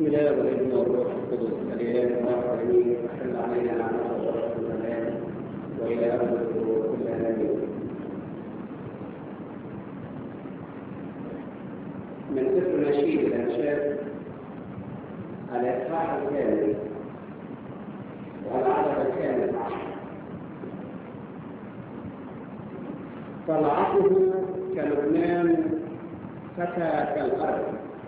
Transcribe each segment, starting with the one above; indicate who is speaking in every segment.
Speaker 1: بسم الله والابن والروح القدس الاله واحد امين احل علينا نعمه ورحمه الله والى ابد كل امين من سفر نشيد الانشاد الاصحاح الثاني والعدد الثامن عشر طلعته كلبنان فتى كالارض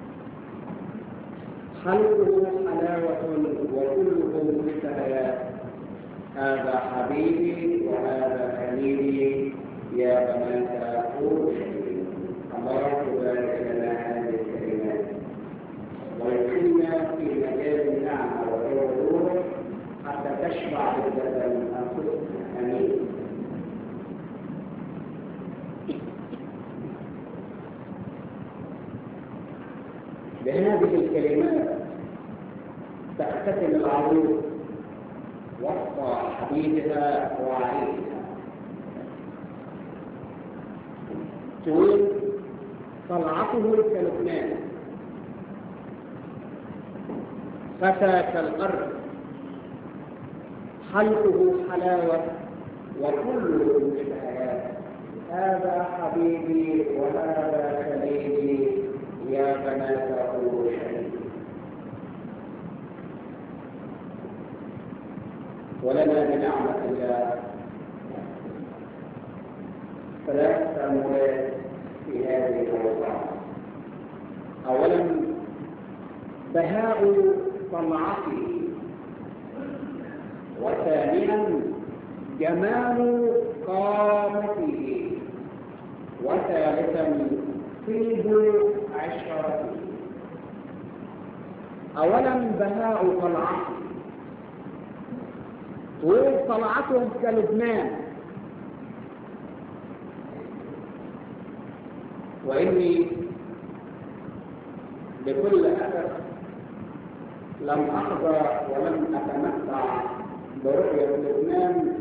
Speaker 1: خلقه حلاوة وكله مشتهيات هذا حبيبي وهذا خليلي يا بنات أورشليم الله يبارك لنا هذه الكلمات ويكلنا في مجال النعمة والروح حتى تشبع بالبدن أنفسنا آمين بهذه الكلمات تختتم العروس وسط حبيبها وعريسها تقول طلعته كلبنان فتى كالأرض حلقه حلاوة وكله مشتهيات هذا حبيبي وهذا خليلي يا بنات أورشليم ولنا بنعمة الله ثلاث تأملات في هذه الأوضاع أولا بهاء طلعته وثانيا جمال قامته وثالثا طيب عشرته اولا بهاء طلعته طول طلعتهم كلبنان واني بكل اسف لم احظى ولم اتمتع برؤيه لبنان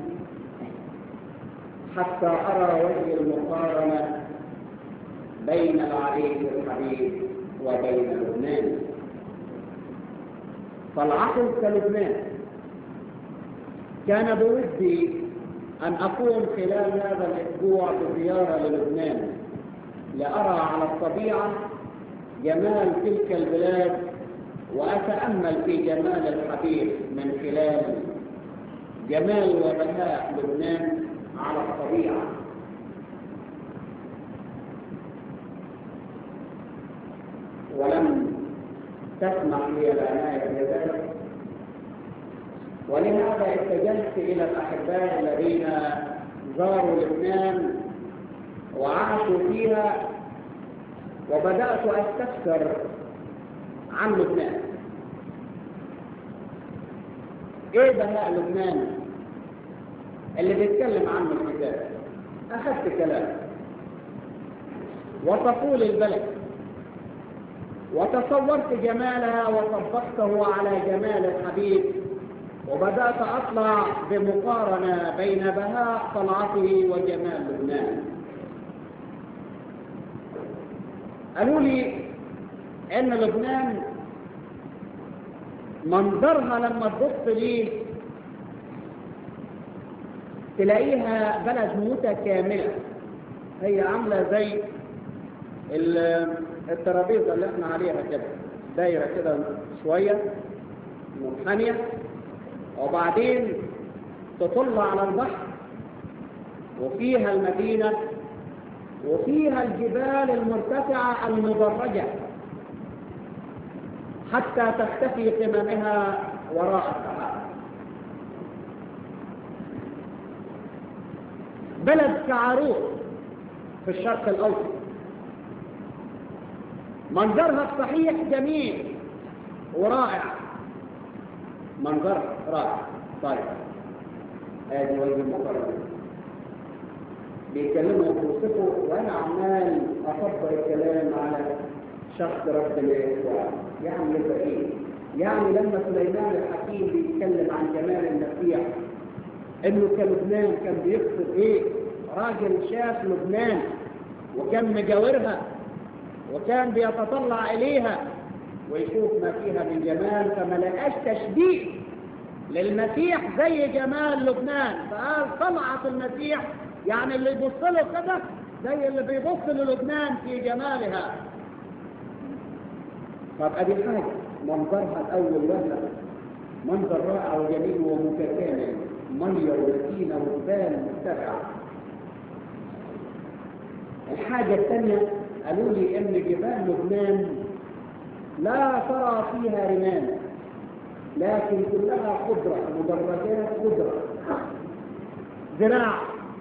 Speaker 1: حتى ارى وجه المقارنه بين العريس الحبيب وبين لبنان فالعقل كلبنان كان بودي أن أكون خلال هذا الأسبوع بزيارة للبنان لأرى على الطبيعة جمال تلك البلاد وأتأمل في جمال الحبيب من خلال جمال وبهاء لبنان على الطبيعة ولم تسمح لي العناية بذلك ولهذا اتجهت إلى الأحباء الذين زاروا لبنان وعاشوا فيها وبدأت أستفسر عن لبنان إيه بهاء لبنان اللي بيتكلم عنه الكتاب أخذت كلام وتقول البلد وتصورت جمالها وطبقته على جمال الحبيب وبدأت أطلع بمقارنة بين بهاء طلعته وجمال لبنان قالوا لي إن لبنان منظرها لما تبص ليه تلاقيها بلد متكاملة هي عاملة زي الترابيزة اللي احنا عليها كده دايرة كده شوية منحنية وبعدين تطل على البحر وفيها المدينة وفيها الجبال المرتفعة المدرجة حتى تختفي قممها وراء السحاب بلد كعروس في الشرق الأوسط منظرها الصحيح جميل ورائع منظر رائع طيب ادي وجه المقارنه بيكلموا بيوصفوا وانا عمال اطبق الكلام على شخص ربنا يسوع يعني يبقى ايه؟ يعني لما سليمان الحكيم بيتكلم عن جمال المسيح انه كلبنان كان بيقصد ايه؟ راجل شاف لبنان وكان مجاورها وكان بيتطلع إليها ويشوف ما فيها من جمال فما لقاش تشبيه للمسيح زي جمال لبنان فقال طلعت المسيح يعني اللي يبص له كده زي اللي بيبص للبنان في جمالها طب ادي حاجه منظرها الاول ولا منظر رائع وجميل ومتكامل ميه ومتينه وجبال مرتفعه الحاجه الثانيه قالوا لي ان جبال لبنان لا ترى فيها رمال لكن كلها خضره مدرجات خضره زراع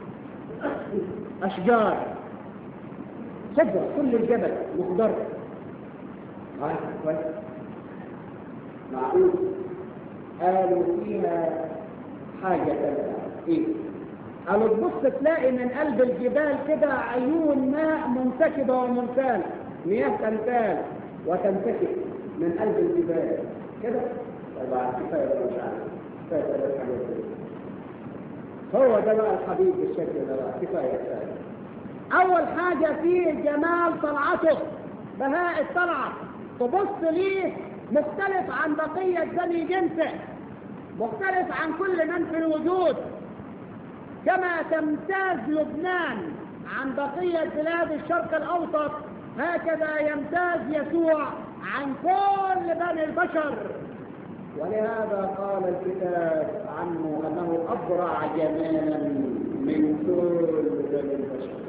Speaker 1: اشجار خضره كل الجبل مخضر هاي كويس معقول قالوا فيها حاجة ثالثة ايه قالوا تبص تلاقي من قلب الجبال كده عيون ماء منسكبة ومنسالة مياه تنسال وتنسكب من قلب الجبال كده طبعا كفاية بقى مش عارف كفاية بقى الحاجات دي هو ده بقى الحبيب بالشكل ده بقى كفاية كفاية أول حاجة فيه جمال طلعته بهاء الطلعة تبص ليه مختلف عن بقية بني جنسه مختلف عن كل من في الوجود كما تمتاز لبنان عن بقية بلاد الشرق الأوسط هكذا يمتاز يسوع عن كل بني البشر ولهذا قال الكتاب عنه أنه أبرع جمالا من كل بني البشر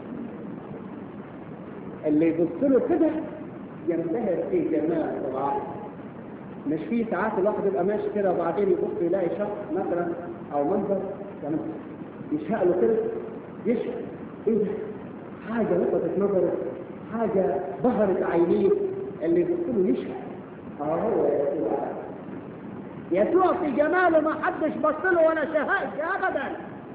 Speaker 1: اللي يبص له كده ينبهر في جمال طبعا مش في ساعات الواحد يبقى ماشي كده وبعدين يبص يلاقي شخص مثلا او منظر يعني يشهق له كده يشهق ايه ده؟ حاجه لفتت نظره حاجه ظهرت عينيه اللي يبص له يشهق اه هو يسوع يسوع في جماله ما حدش بص له ولا شهقش ابدا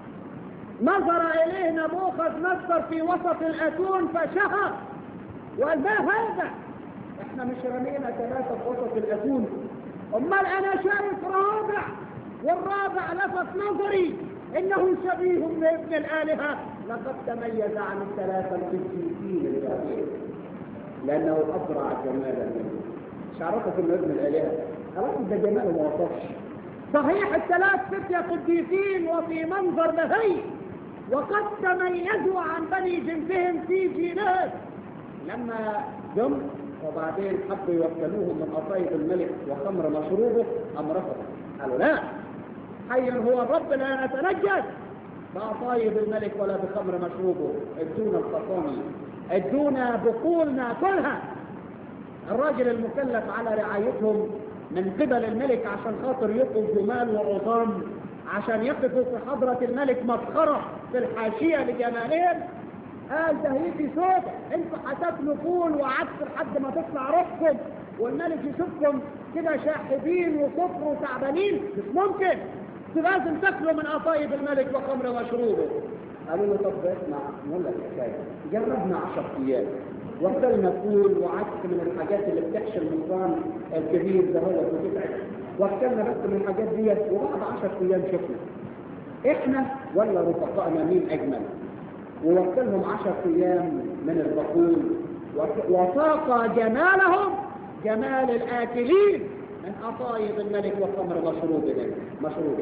Speaker 1: نظر اليه نبوخذ نصر في وسط الاتون فشهق وقال ما هذا احنا مش رمينا ثلاثة في وسط الأتون امال انا شايف رابع والرابع لفت نظري انه شبيه بابن الالهة لقد تميز عن الثلاثة القديسين الباقيين لانه ابرع جمالا منه مش عرفت انه ابن الالهة خلاص ده جماله ما وصفش صحيح الثلاث فتية قديسين وفي منظر بهي وقد تميزوا عن بني جنسهم في جينات لما جم وبعدين حبوا يوكلوهم من قصايد الملك وخمر مشروبه أم رفض قالوا لا حي هو الرب لا نتنجس بعصايد الملك ولا بخمر مشروبه ادونا القصامي ادونا بقول ناكلها الراجل المكلف على رعايتهم من قبل الملك عشان خاطر يبقوا جمال وعظام عشان يقفوا في حضرة الملك مسخرة في الحاشية لجمالهم قال ده هيجي صوت انتوا هتاكلوا فول وعدس لحد ما تطلع روحكم والملك يشوفكم كده شاحبين وصفر وتعبانين مش ممكن لازم تاكلوا من قصايد الملك وخمر مشروبه قالوا له طب اسمع نقول لك حكايه جربنا 10 ايام وكلنا فول وعدس من الحاجات اللي بتحشي النظام الكبير ده هو وتتعب وكلنا بس من الحاجات ديت وبعد 10 ايام شفنا احنا ولا رفقائنا مين اجمل ووكلهم عشر ايام من البخور وفاق جمالهم جمال الاكلين من قصايد الملك وخمر مشروبه مشروبه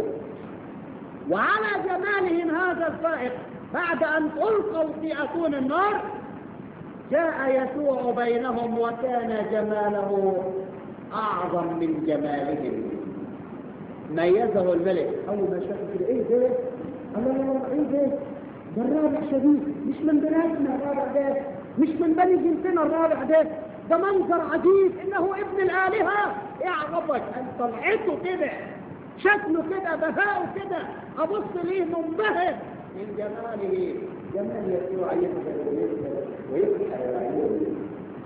Speaker 1: وعلى جمالهم هذا الفائق بعد ان القوا في اتون النار جاء يسوع بينهم وكان جماله اعظم من جمالهم ميزه الملك اول ما شافه كده ايه ده الله ايه ده ده الرابع شديد مش من بناتنا الرابع ده مش من بني جنسنا الرابع ده ده منظر عجيب انه ابن الالهه ايه عرفك ان طلعته كده شكله كده بهاءه كده ابص ليه منبهر من جماله جمال يسوع يسحر ويسحر العيون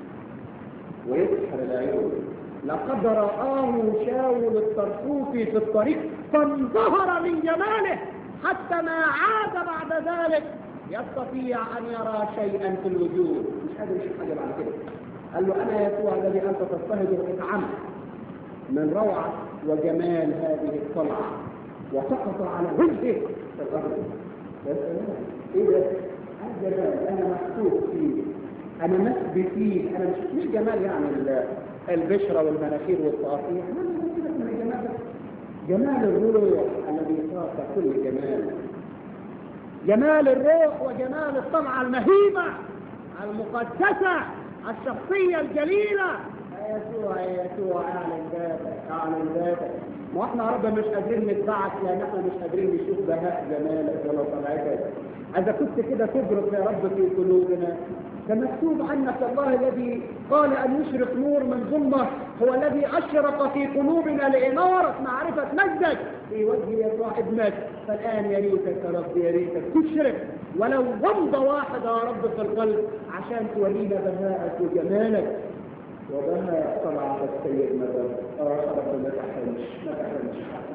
Speaker 1: ويسحر العيون لقد رآه شاول الطرطوفي في الطريق فانبهر من جماله حتى ما عاد بعد ذلك يستطيع أن يرى شيئا في الوجود مش قادر يشوف حاجة بعد كده قال له أنا يسوع الذي أنت تضطهد اطعم من روعة وجمال هذه الطلعة وسقط على وجهه في الأرض يا سلام إيه ده؟ هذا جمال أنا محسوس فيه أنا مسبي فيه أنا مش, مش جمال يعني البشرة والمناخير والصافية جمال جمال الروح الذي فاق كل جمال جمال الروح وجمال الطلعة المهيبة المقدسة الشخصية الجليلة يا يسوع يا يسوع اعلن ذاتك اعلن ذاتك ما احنا يا رب مش قادرين نتبعك لان احنا مش قادرين نشوف بهاء جمالك ولا طلعتك اذا كنت كده تبرق يا رب في قلوبنا فمكتوب عنك الله الذي قال ان يشرق نور من ظلمه هو الذي اشرق في قلوبنا لاناره معرفه مجدك في وجه يسوع ابنك فالان يا ريتك يا رب يا ريتك تشرق ولو غمضه واحده يا رب في القلب عشان تورينا بهاءك وجمالك وبها طلعت السيد مدى آه رب ما تحرمش ما تحرمش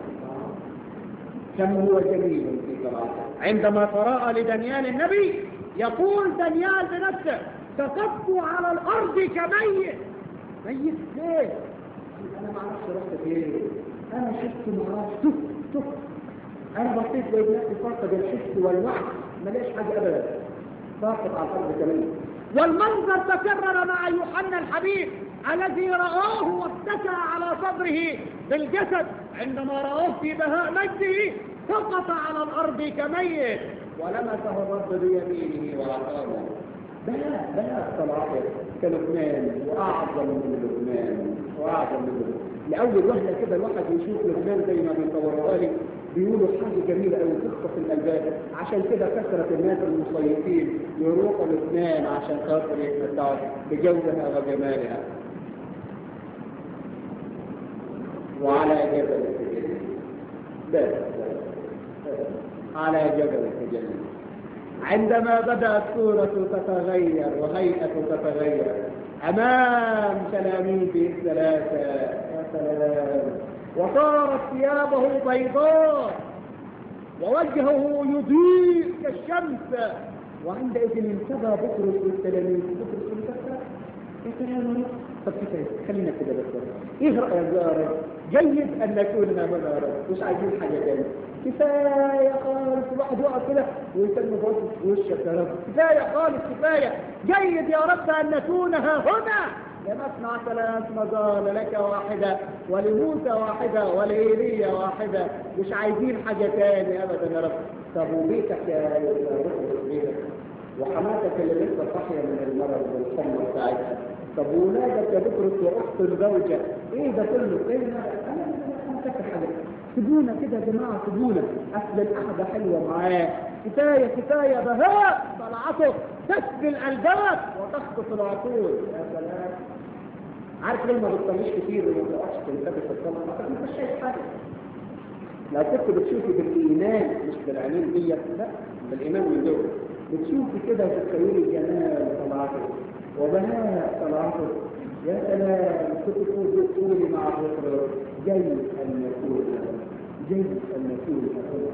Speaker 1: كم هو جميل في طلعته عندما تراءى لدانيال النبي يقول دانيال بنفسه سقطت على الارض كميت ميت ليه؟ انا ما اعرفش رحت فين انا شفت ما اعرفش تف تف انا بصيت لقيت نفسي فاقد الحس والوعي ما ليش حاجه ابدا ساقط على الارض كميت والمنظر تكرر مع يوحنا الحبيب الذي رآه واتكى على صدره بالجسد عندما رآه في بهاء مجده سقط على الأرض كميت ولمسه الرب بيمينه وعقابه بهاء بهاء صلاته كلبنان وأعظم من لبنان وأعظم من لبنان لأول وهلة كده الواحد يشوف لبنان زي ما بيصورها لي بيقولوا حاجة جميلة أوي تخطف الألباب عشان كده كثرة الناس المصيفين يروحوا لبنان عشان خاطر يتمتعوا بجودها وجمالها وعلى جبل التجلي بس على جبل التجلي عندما بدأت الصورة تتغير وهيئة تتغير أمام تلاميذه الثلاثة يا سلام وصارت ثيابه بيضاء ووجهه يضيء كالشمس وعندئذ انتبه بطرس والتلاميذ بطرس والتلاميذ يا سلام طب كفايه خلينا كده بس ايه رايك يا رب جيد ان نكون هنا يا رب مش عايزين حاجه تانية كفايه خالص الواحد يقف كده ويسلم باصص في وشك يا رب كفايه خالص كفايه جيد يا رب ان نكون ها هنا لنصنع ثلاث مظال لك واحدة ولموسى واحدة ولإيليا واحدة مش عايزين حاجة تاني أبدا يا رب طب وبيتك يا رب بيتك وحماتك اللي لسه صاحية من المرض والحمى بتاعتها طب وولادك يا بطرس واخت الزوجة ايه ده كله ايه ده انا انا فاكر حاجة سيبونا كده يا جماعة سيبونا اصل القعدة حلوة معاه كفاية كفاية بهاء طلعته تسبي الألباب وتخطف العقول يا سلام عارف ليه ما بتصليش كتير وما بتقعدش تنتبه في الصلاة ما مش شايف حاجة لو كنت بتشوفي بالإيمان مش بالعينين دي لا بالإيمان من دول بتشوفي كده وتتخيلي جمال طلعته وبهاء طلعته يا سلام كنت تقولي مع بكر جيد أن نكون جيد أن نكون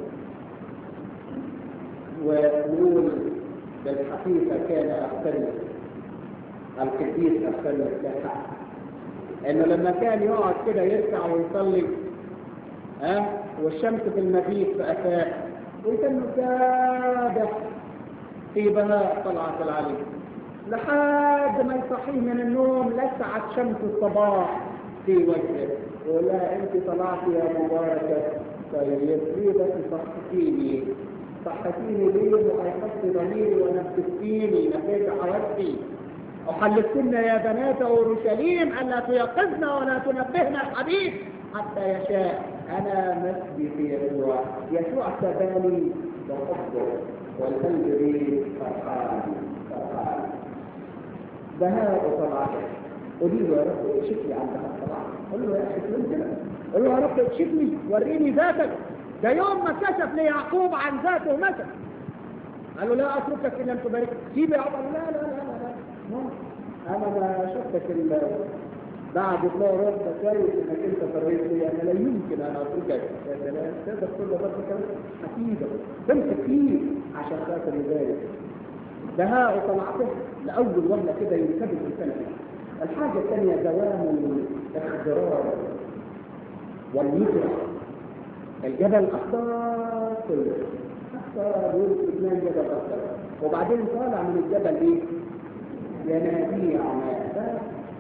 Speaker 1: ونقول بالحقيقة كان أحسن القديس أحسن الحق إنه لما كان يقعد كده يركع ويصلي ها أه؟ والشمس في المبيت في أفاق وكان سابح في بهاء طلعة العلي لحد ما يصحيه من النوم لسعت شمس الصباح في وجهه يقول لها انت طلعت يا مباركة طيب ليه بس صحتيني صحتيني ليه وحيحط ضميري ونفستيني نفيت حوادثي وحلفتنا يا بنات اورشليم الا تيقظن ولا تنبهن الحبيب حتى يشاء انا مسجي في يسوع يسوع سباني بحبه والقلب بي فرحان فرحان بهاء طلعته قولي له يا رب اكشف لي عن بهاء طلعته قول له يا اخي فين كده قول له يا رب اكشف لي وريني ذاتك ده يوم ما كشف ليعقوب عن ذاته مثلا قال له لا اتركك الا ان تبارك سيب يا عمر لا لا لا لا لا انا ما شفتك الا بعد ما ربك كويس انك انت فريت لي انا لا يمكن ان اتركك يا سلام تقدر تقول لربك حفيظه تمسك فيه عشان خاطر يبارك بهاء طلعته لاول وهله كده ينتبه الانسان الحاجه الثانيه دوام الاخضرار والنزرة الجبل الاخضر كله اخضر يقول اثنين جبل اخضر وبعدين طالع من الجبل ايه ينابيع ماء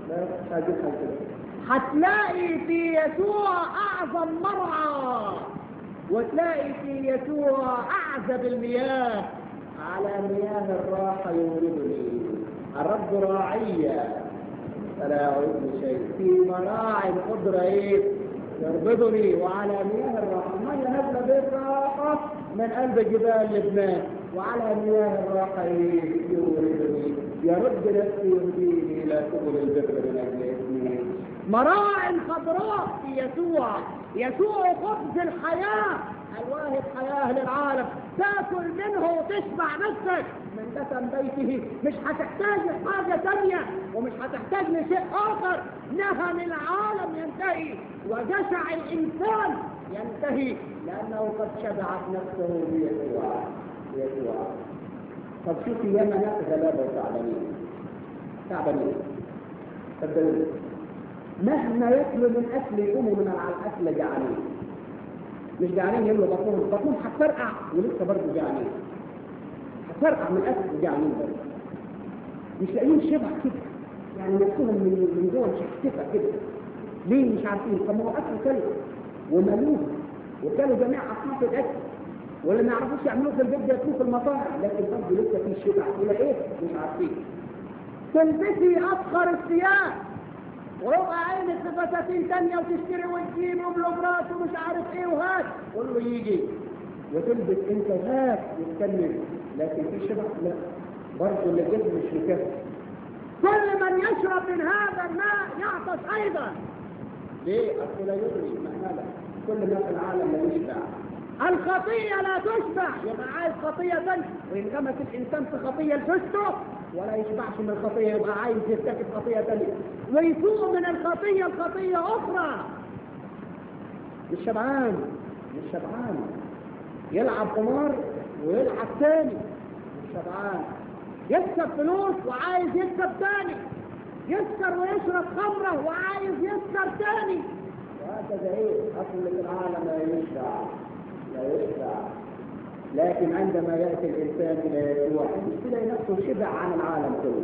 Speaker 1: لا مش عايزين حاجه كده
Speaker 2: هتلاقي في يسوع اعظم مرعى وتلاقي في يسوع اعذب المياه
Speaker 1: على مياه الراحة يوردني الرب راعية فلا يعوزني شيء في مراعي القدرة ايه يربضني وعلى مياه الراحة المية نازلة بالراحة من قلب جبال لبنان وعلى مياه الراحة ايه يوردني يرد نفسي يهديني الى سبل البر من اجل اسمه
Speaker 2: مراع خضراء في يسوع يسوع خبز الحياة الواهب حياة للعالم تاكل منه وتشبع نفسك من دسم بيته مش هتحتاج لحاجة تانية ومش هتحتاج لشيء آخر نهم العالم ينتهي وجشع الإنسان ينتهي
Speaker 1: لأنه قد شبعت نفسه بيسوع بيسوع طب شوفي ياما ناس غلابة وتعبانين تعبانين صدقوني مهما ياكلوا من اكل يقوموا من على الاكل جعانين مش جعانين يملوا بطنهم بطنهم هتفرقع ولسه برضه جعانين هتفرقع من الاكل جعانين برضه مش لاقيين شبع كده يعني نفسهم من من جوه مشكتفه كده ليه مش عارفين طب ما هو اكل كلوا وملوه وكلوا جميع اصناف الاكل واللي ما يعرفوش يعملوه في البيت ياكلوه في المطاعم لكن برضه لسه في شبع ولا ايه مش عارفين
Speaker 2: تلبسي أفخر الثياب ويبقى عينك في فساتين تانية وتشتري وتجيب وبلوجرات ومش عارف ايه وهات
Speaker 1: كله يجي وتلبس انت هات وتكمل لكن في شبع لا برضه اللي جد مش مكفي
Speaker 2: كل من يشرب من هذا الماء يعطش أيضا
Speaker 1: ليه؟ اصل لا يدري مهما كل ما في العالم لا يشبع
Speaker 2: الخطية لا تشبع يبقى عايز خطية ثانية وينغمس الإنسان في خطية لفسته
Speaker 1: ولا يشبعش من الخطيه يبقى عايز يرتكب خطيه ثانيه
Speaker 2: ويفوق من الخطية لخطية أخرى
Speaker 1: مش شبعان مش شبعان يلعب قمار ويلعب تاني مش شبعان
Speaker 2: يكسب فلوس وعايز يكسب تاني يسكر ويشرب خمرة وعايز يسكر تاني
Speaker 1: وهكذا ايه اصل في العالم لا يشبع لا يشبع لكن عندما ياتي الانسان الى يسوع يلاقي نفسه شبع عن العالم كله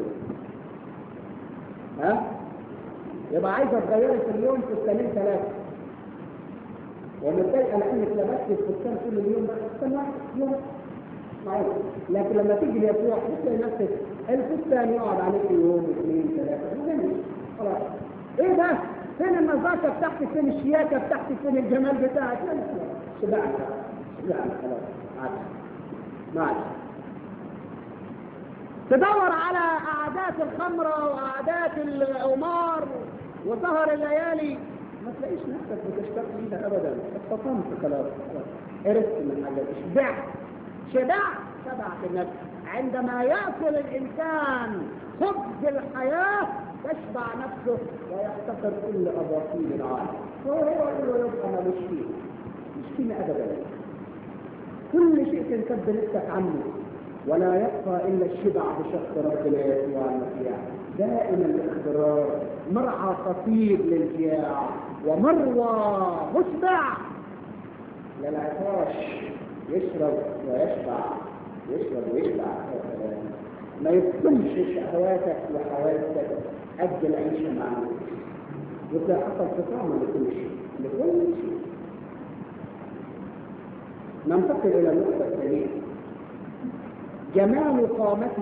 Speaker 1: ها يبقى عايزه تغيري في اليوم فستانين ثلاثه ومتضايقه لانك لبست الفستان طول اليوم بس فستان واحد يوم معروف لكن لما تيجي ليسوع تلاقي نفسك الفستان يقعد عليك يوم اثنين ثلاثه وجميل خلاص ايه ده؟ فين النظافه بتاعتك؟ فين الشياكه بتاعتك؟ فين الجمال بتاعك؟ لا لا شبعت شبعت خلاص عادي ما عادي
Speaker 2: تدور على قعدات الخمرة وقعدات القمار وسهر الليالي
Speaker 1: ما تلاقيش نفسك بتشتاق ليها ابدا اتصمت خلاص خلاص عرفت من حاجه شبعت
Speaker 2: شبعت شبعت النفس عندما يأكل الإنسان خبز الحياة
Speaker 1: تشبع نفسه ويحتقر كل اباطيل العالم هو هو يقول له يبقى مالوش فيه مش فينا ابدا كل شيء تنكب نفسك عنه ولا يبقى الا الشبع بشخص ربنا يسوع المسيح دائما الاختبار مرعى خطير للجياع ومروى مشبع للعطاش يشرب ويشبع يشرب ويشبع ما يفهمش شهواتك وحواسك اجل عيشه معه وده حصل تطعم لكل شيء لكل شيء ننتقل الى النقطه الثانيه جمال قامته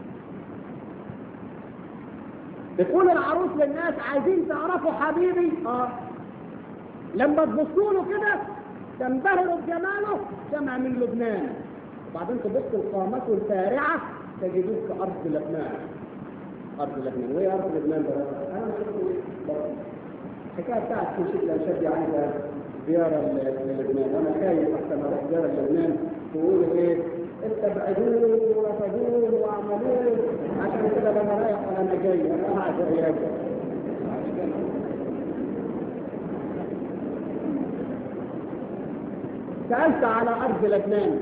Speaker 2: بتقول العروس للناس عايزين تعرفوا حبيبي اه لما تبصوا له كده تنبهروا بجماله سمع من لبنان
Speaker 1: وبعدين تبص لقامته الفارعه تجدوه في ارض لبنان ارض لبنان وايه ارض لبنان ده انا ما شفته الحكايه بتاعت كل شيء لو شد عنها زياره للبنان وانا خايف احسن اروح زياره لبنان تقولوا ايه استبعدوه ورفضوه واعملوه عشان كده انا رايح وانا جاي انا قاعد وياكم سألت على أرض لبنان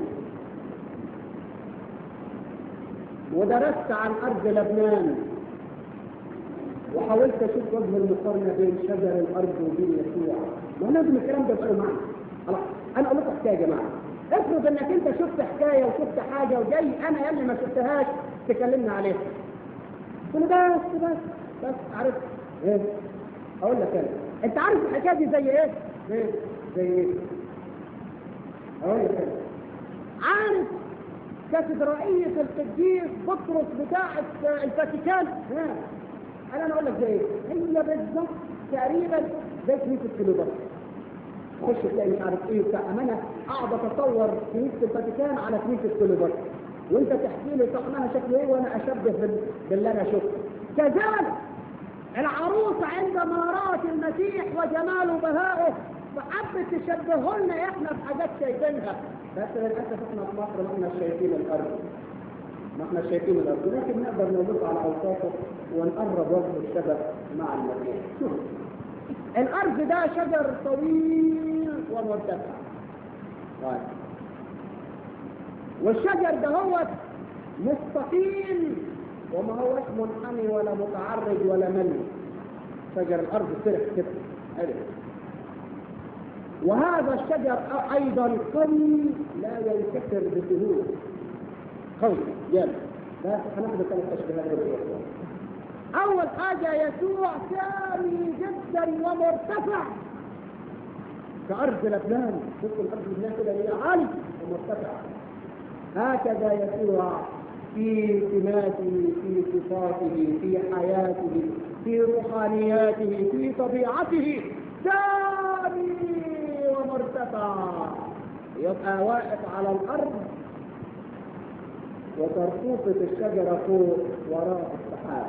Speaker 1: ودرست عن أرض لبنان وحاولت أشوف وجه المقارنة بين شجر الأرض وبين يسوع ما لازم الكلام ده يبقى معنا خلاص أنا أقول لكم حكاية يا جماعة افرض إنك أنت شفت حكاية وشفت حاجة وجاي أنا اللي ما شفتهاش تكلمنا عليها قلت له بس بس بس عرفت ايه اقول لك انا
Speaker 2: انت عارف الحكايه دي زي ايه
Speaker 1: ايه زي ايه اقول لك انا
Speaker 2: عارف كاتدرائية القديس بطرس بتاعة الفاتيكان
Speaker 1: ها انا انا اقول لك زي ايه هي بالظبط تقريبا زي كنيسه كليوباترا خش تلاقي مش عارف ايه بتاع امانه اقعد اتصور كنيسه الفاتيكان على كنيسه كليوباترا وانت تحكي لي طقمها شكله ايه وانا اشبه بال- باللي انا شفته
Speaker 2: كذلك العروس عندما رأت المسيح وجماله وبهائه وحبت تشبهه لنا احنا بحاجات شايفينها
Speaker 1: بس للاسف احنا في مصر ما احنا شايفين الارض ما احنا شايفين الارض لكن نقدر نبص على اوصافه ونقرب وجه الشبه مع المسيح شوف
Speaker 2: الارض ده شجر طويل ومرتفع
Speaker 1: طيب.
Speaker 2: والشجر ده هو مستقيم
Speaker 1: وما هوش منحني ولا متعرج ولا ملي شجر الارض سرح كده عرف وهذا الشجر ايضا قوي لا ينكسر بسهوله قوي جامد بس هناخد ثلاث تشبيهات بالإخوة.
Speaker 2: اول حاجة يسوع سامي جدا ومرتفع
Speaker 1: كأرض لبنان شوف الأرض لبنان كده هي عالي ومرتفع هكذا يسوع في سماته في صفاته في حياته في روحانياته في طبيعته سامي ومرتفع يبقى واقف على الأرض وترفوفة الشجرة فوق وراء السحاب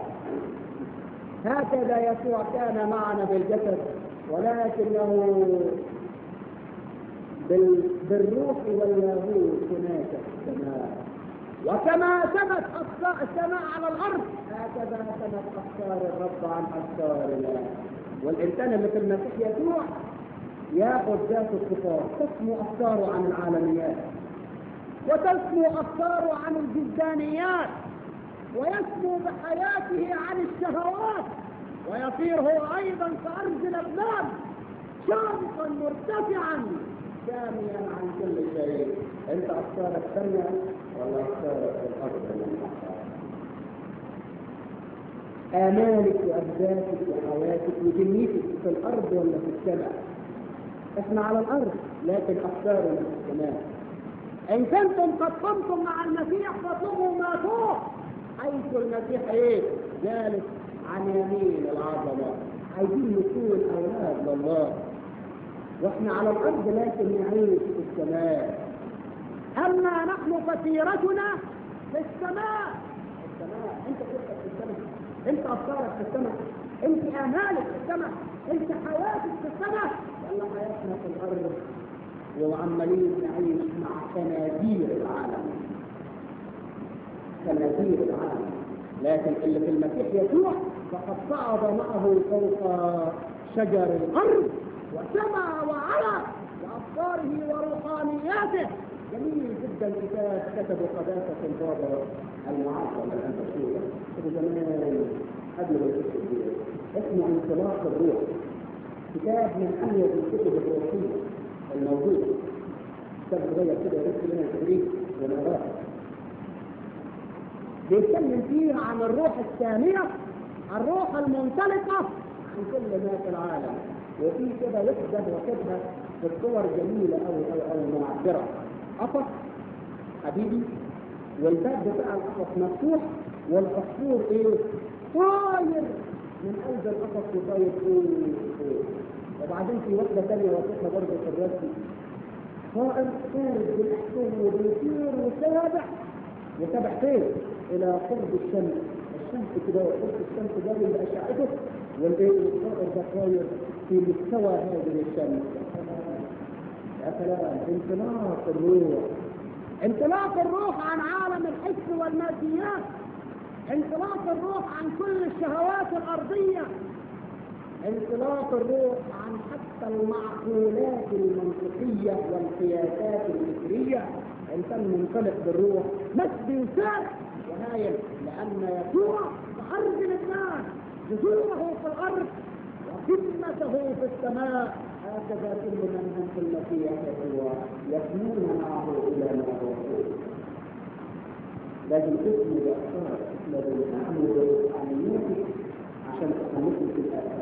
Speaker 1: هكذا يسوع كان معنا بالجسد ولكنه بال... بالروح واللاهوت هناك في السماء
Speaker 2: وكما ثبت أفكار السماء على الارض
Speaker 1: هكذا ثبت افكار الرب عن افكار الله والانسان اللي في المسيح يسوع ياخذ ذات الصفات تسمو افكاره عن العالميات
Speaker 2: وتسمو أفكاره عن الجزدانيات ويسمو بحياته عن الشهوات ويصير هو أيضا كأرض لبنان شامخا مرتفعا
Speaker 1: ساميا عن كل شيء انت افكارك ساميه ولا افكارك في الارض من الأفكار؟ امالك واهدافك وحياتك ودنيتك في الارض ولا في السماء احنا على الارض لكن افكارنا في السماء
Speaker 2: إن كنتم قد قمتم مع المسيح فاطلبوا ما فوق
Speaker 1: حيث المسيح ايه جالس عن يمين العظمه عايزين نكون اولاد لله واحنا على الارض لكن نعيش في السماء
Speaker 2: أما نحن فسيرتنا في السماء
Speaker 1: السماء انت تبقى في السماء انت افكارك في السماء انت امالك في السماء انت حياتك في السماء ولا حياتنا في الارض وعمالين نعيش مع خنازير العالم خنازير العالم لكن اللي في المسيح يسوع فقد صعد معه فوق شجر الارض
Speaker 2: وسمع وعلى بأفكاره وروحانياته
Speaker 1: جميل جدا كتاب كتبه قداسة البابا المعاصر الأنفسية كتبه زمان قبل ما يكتب بيه. اسمه انطلاق الروح كتاب من أميز الكتب الروحية الموجودة كتاب صغير كده يرسل لنا تدريب ونقراه بيتكلم فيه عن الروح الثانية الروح المنطلقة عن كل ما في العالم وفي كده وحدة وكتبة بالصور جميلة أوي أوي أوي معبرة قفص حبيبي والباب بتاع القفص مفتوح والعصفور ايه؟ طاير من قلب القفص وطاير فوق فوق وبعدين في واحدة ثانية وصفها برضه في الرسم طائر خارج بالأحسن وبيطير وسابح وسابح فين؟ إلى قرب الشمس الشمس كده قرب الشمس ده اللي أشعته والايه الطائر ده طاير في مستوى هذه الشمس يا سلام انطلاق الروح
Speaker 2: انطلاق الروح عن عالم الحس والماديات انطلاق الروح عن كل الشهوات الأرضية
Speaker 1: انطلاق الروح عن حتى المعقولات المنطقية والقياسات الفكرية انسان منطلق بالروح
Speaker 2: مش بيسار
Speaker 1: وهايل لأن يسوع
Speaker 2: في أرض لبنان جذوره في الأرض
Speaker 1: وقمته في السماء هكذا كل من هم في المسيح يسوع يسمون معه إلى ما هو فوق. لازم تسمو بأفكار لازم تسمو بروحانيتك عشان تخلصوا في الآخر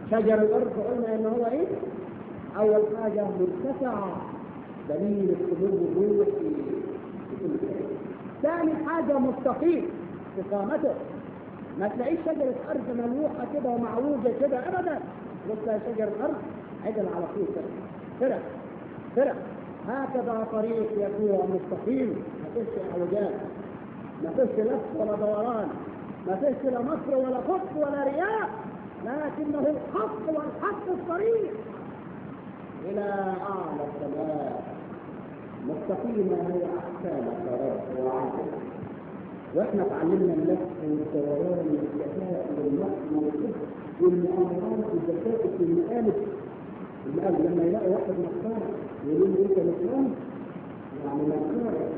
Speaker 2: شجر الارض قلنا ان هو ايه اول حاجه مرتفع دليل السلوك الروح في كل شيء ثاني حاجه مستقيم استقامته ما تلاقيش شجره ارض ملوحه كده ومعوجه كده ابدا بص شجره ارض عدل على طول كده فرق فرق هكذا طريق يسوع مستقيم ما فيش اعوجاج ما فيش لف ولا دوران ما فيش لا مصر ولا خط ولا رياء لكنه الحق والحق الطريق الى اعلى السماء مستقيمة هي احسانك يا رب وعادل واحنا اتعلمنا اللف والدوران والذكاء والنقل والحب والمؤامرات والذكاء والمقالب المقالب لما يلاقي واحد مختار يقول له انت مسلم يعني مختار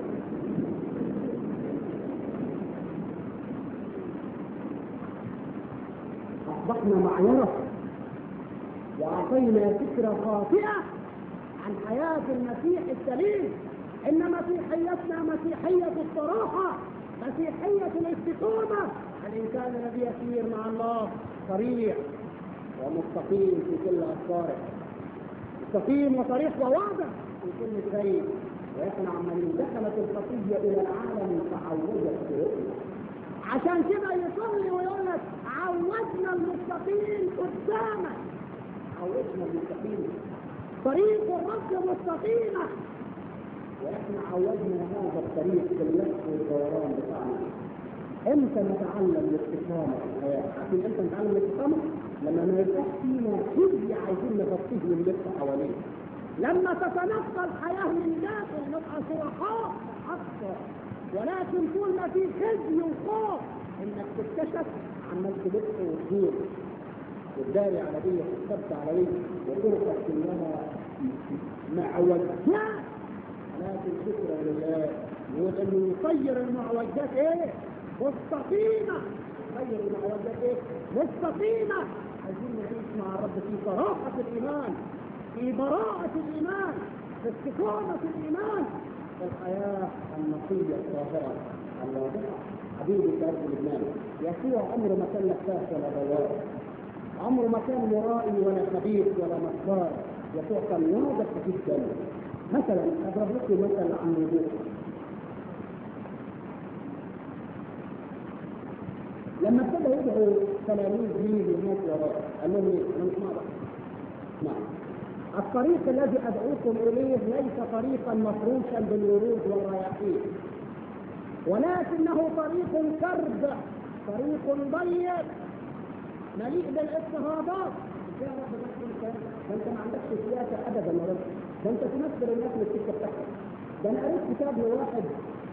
Speaker 2: أصبحنا معيرة وأعطينا فكرة خاطئة عن حياة المسيح السليم إن مسيحيتنا مسيحية الصراحة مسيحية الاستقامة الإنسان الذي يسير مع الله صريح ومستقيم في كل أفكاره مستقيم وصريح وواضح في كل شيء وإحنا عمالين دخلت الخطية إلى العالم فعوجت قلوبنا عشان كده يصلي ويقول لك عودنا المستقيم قدامك عودنا المستقيم طريق الرب مستقيمة واحنا عودنا هذا الطريق باللف والدوران بتاعنا امتى نتعلم الاستقامة في الحياة؟ عشان امتى نتعلم الاستقامة؟ لما ما يبقاش فينا خزي عايزين نغطيه ونلف حواليه لما تتنقى الحياة من داخل نبقى شركاء أكثر ولكن طول ما في خزي وخوف انك تكتشف عمال تلف وتدور والداري على دي والسبت على دي وطرقك كلها معوجات لكن شكرا لله يقول انه يصير المعوجات ايه؟ مستقيمة يصير المعوجات ايه؟ مستقيمة عايزين نعيش مع الرب في صراحة الإيمان في براءة الإيمان في استقامة الإيمان الحياة النقية الطاهرة الواضحة حبيبي كارت لبنان يسوع عمره ما كان لفاف ولا دوار عمره ما كان مرائي ولا خبيث ولا مكار يسوع كان واضح جدا مثلا اضرب لكم مثل عن وضوء لما ابتدى يدعو تلاميذ ليه هناك وراه قال لهم ايه؟ انا مش معرف نعم الطريق الذي ادعوكم اليه ليس طريقا مفروشا بالورود والرياحين ولكنه طريق كرب طريق ضيق مليء بالاضطهادات يا رب ده انت ما عندكش سياسه ابدا يا رب ده انت تمثل الناس اللي السكه بتاعتك ده انا قريت كتاب لواحد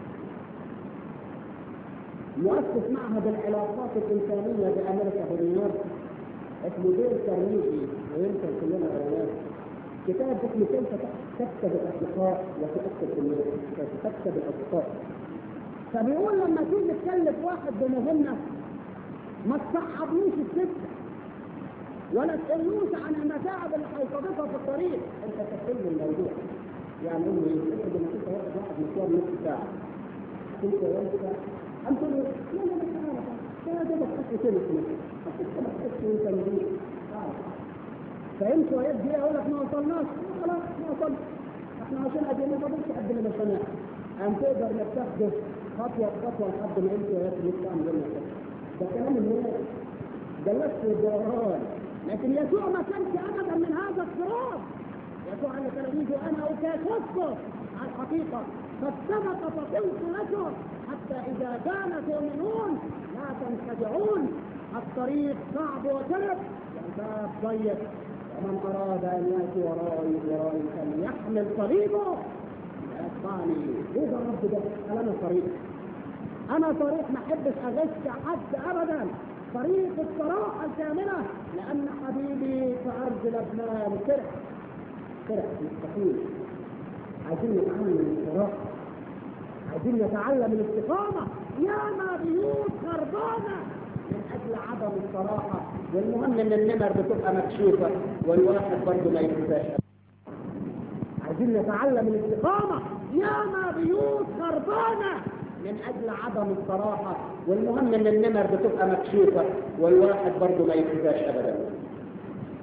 Speaker 2: مؤسس معهد العلاقات الانسانيه بامريكا في نيويورك اسمه ديل كارنيجي ويمكن كلنا قريناه كتاب اسمه كيف تكسب الاصدقاء وتؤثر الناس كيف تكسب الاصدقاء فبيقول لما تيجي تكلف واحد بمهمه ما تصعبلوش السكه ولا تسالوش عن المتاعب اللي هيصادفها في الطريق انت تحل الموضوع يعني قول له ايه افرض انك انت واخد واحد مشوار نص ساعه كنت وانت انت لا لا لا تعالى تعالى ده بس حط كده في ما تحسش وانت نزيل فهمت وهي دقيقه اقول لك ما وصلناش خلاص ما وصلنا احنا عشان قد ما فاضلش قد ما بسناه ان تقدر انك تاخده خطوه بخطوه لحد ما انت وهي لسه عاملين ده كلام الناس ده لف والدوران لكن يسوع ما كانش ابدا من هذا الصراط يسوع قال لتلاميذه انا اكاشفكم على الحقيقه قد سبق فقلت لكم حتى اذا كان تؤمنون لا تنخدعون الطريق صعب وكرب والباب ضيق ومن اراد ان ياتي ورائي ورائي فليحمل صليبه يتبعني ايه ده الرب ده؟ قال انا صريح انا صريح ما احبش اغش حد ابدا طريق الصراحة الكاملة لأن حبيبي في أرض لبنان فرح فرح مستقيم عايزين نتعلم الصراحة عايزين نتعلم الاستقامة ياما بيوت خربانة من أجل عدم الصراحة والمهم إن النمر بتبقى مكشوفة والواحد برضه ما ينساش عايزين نتعلم الاستقامة ياما بيوت خربانة من اجل عدم الصراحة والمهم ان النمر بتبقى مكشوفة والواحد برضه ما يكفاش ابدا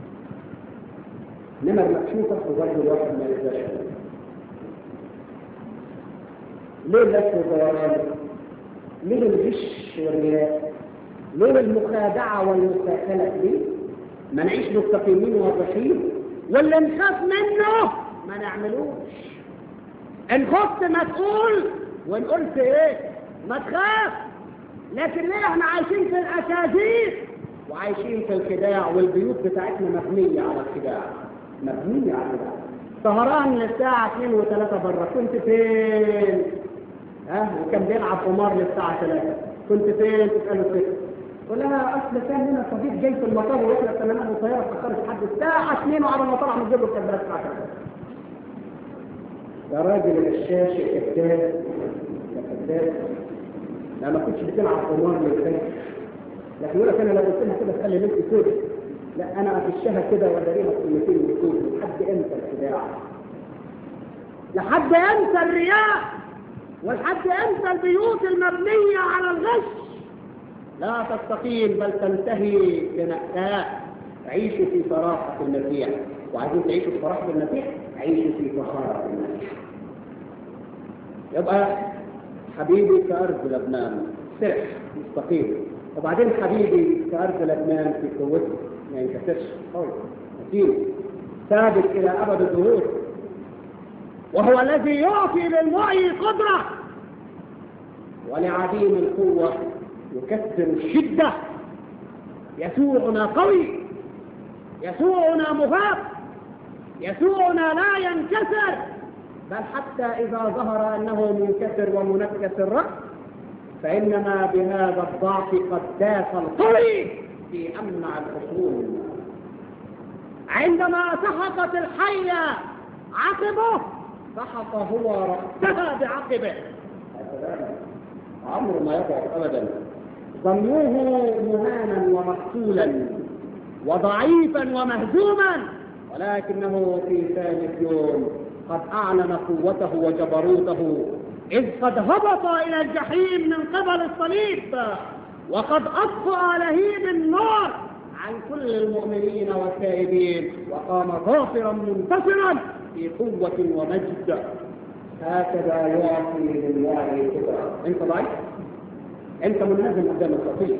Speaker 1: انما المكشوفه وبرضه الواحد ما يقدرش ليه اللف والدوران؟ ليه الغش والرياء؟ ليه المخادعه والمساكله ليه؟ ما نعيش مستقيمين واضحين واللي نخاف منه ما نعملوش ان خفت ما تقول وان قلت ايه ما تخاف لكن ليه احنا عايشين في الاكاذيب وعايشين في الخداع والبيوت بتاعتنا مبنيه على الخداع مبنيه على الخداع سهران للساعة 2 و3 بره كنت فين؟ ها وكان بيلعب قمار للساعة 3 كنت فين؟ تسأله فين؟ قول لها اصل كان لنا صديق جاي في المطار واحنا استنيناه بالطياره اتاخرت لحد الساعه 2 وعلى ما طلع نجيب له الكبات الساعه 3 يا راجل الشاشه كذاب يا كذاب لا ما كنتش بتلعب قمار من الفجر لكن يقول لك انا لو قلت لها كده تخلي بنتي سودة لا انا افشها كده واداريها كلمتين من سودة لحد امتى الخداع؟
Speaker 2: لحد امتى الرياء ولحد امتى البيوت المبنيه على الغش
Speaker 1: لا تستقيم بل تنتهي بمأساة عيشوا في صراحة المسيح وعايزين تعيشوا في صراحة المسيح عيشوا في فخارة المسيح يبقى حبيبي كأرض لبنان سرح مستقيم وبعدين حبيبي كأرض لبنان في قوته ما ينكسرش قوي متين ثابت إلى أبد الظهور
Speaker 2: وهو الذي يعطي للمعي قدره
Speaker 1: ولعديم القوة يكسر الشدة يسوعنا قوي يسوعنا مغاب يسوعنا لا ينكسر بل حتى إذا ظهر أنه منكسر ومنكس الرأس فإنما بهذا الضعف قد داس القوي في أمنع الخصوم
Speaker 2: عندما سحقت الحية عقبه
Speaker 1: سحق هو رأسها
Speaker 2: بعقبه
Speaker 1: عمره ما يضعف أبدا ظنوه مهانا ومقتولا وضعيفا ومهزوما ولكنه في ثالث يوم قد أعلن قوته وجبروته إذ قد هبط إلى الجحيم من قبل الصليب وقد أطفأ لهيب النار عن كل المؤمنين والتائبين وقام ظافرا منتصرا في قوة ومجد هكذا يعطي لله قدرة أنت ضعيف؟ أنت منهزم قدام الخطية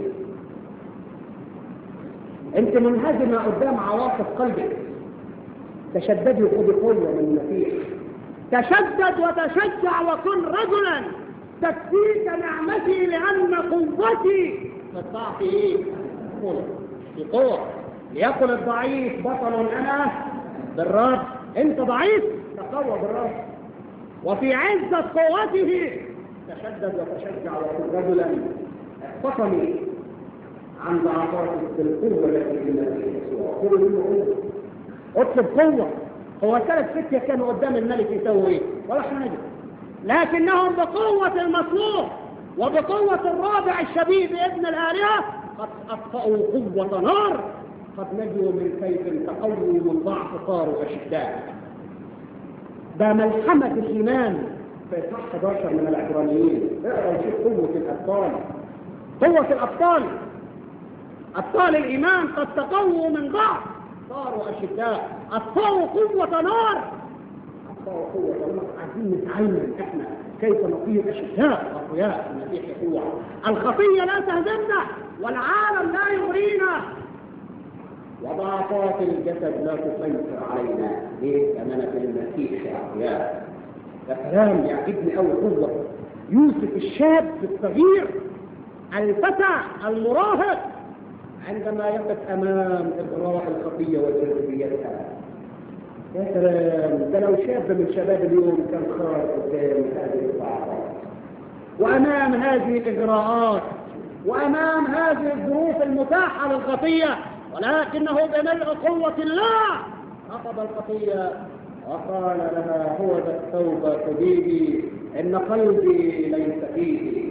Speaker 1: أنت منهزمة قدام عواطف قلبك تشددي بقوة من المسيح
Speaker 2: تشدد وتشجع وكن رجلا تكفيك نعمتي لأن قوتي
Speaker 1: فالضعف إيه؟ قوة في قوة ليقل الضعيف بطل أنا بالرب أنت ضعيف تقوى بالرب وفي عزة قوته تشدد وتشجع وكن رجلا احتقني عن ضعفاتك بالقوة التي في المسيح يسوع قل منه قوة اطلب قوة هو ثلاث فتية كانوا قدام الملك يسووا ايه؟ ولا حاجة
Speaker 2: لكنهم بقوة المصلوح وبقوة الرابع الشبيب ابن الآلهة
Speaker 1: قد أطفأوا قوة نار قد نجوا من كيف تقووا من ضعف صاروا أشداء ده ملحمة الإيمان في إصحاح 11 من العبرانيين اقرأ وشوف قوة الأبطال قوة الأبطال أبطال الإيمان قد تقووا من ضعف صاروا أشداء أطفأوا قوة نار أطفأوا قوة نار عايزين نتعلم إحنا كيف نصير أشداء أقوياء المسيح يسوع
Speaker 2: الخطية لا تهزمنا والعالم لا يغرينا
Speaker 1: وضعفات الجسد لا تسيطر علينا ليه؟ أمانة المسيح يا أقوياء ده كلام يعجبني أوي قوة يوسف الشاب الصغير الفتى المراهق عندما يقف أمام إغراء الخطية وجاذبيتها يا سلام ده لو شاب من شباب اليوم كان خارج قدام هذه الضعفات وأمام هذه الإجراءات وأمام هذه الظروف المتاحة للخطية ولكنه بملء قوة الله رفض الخطية وقال لها هو ذا التوبة حبيبي إن قلبي ليس فيه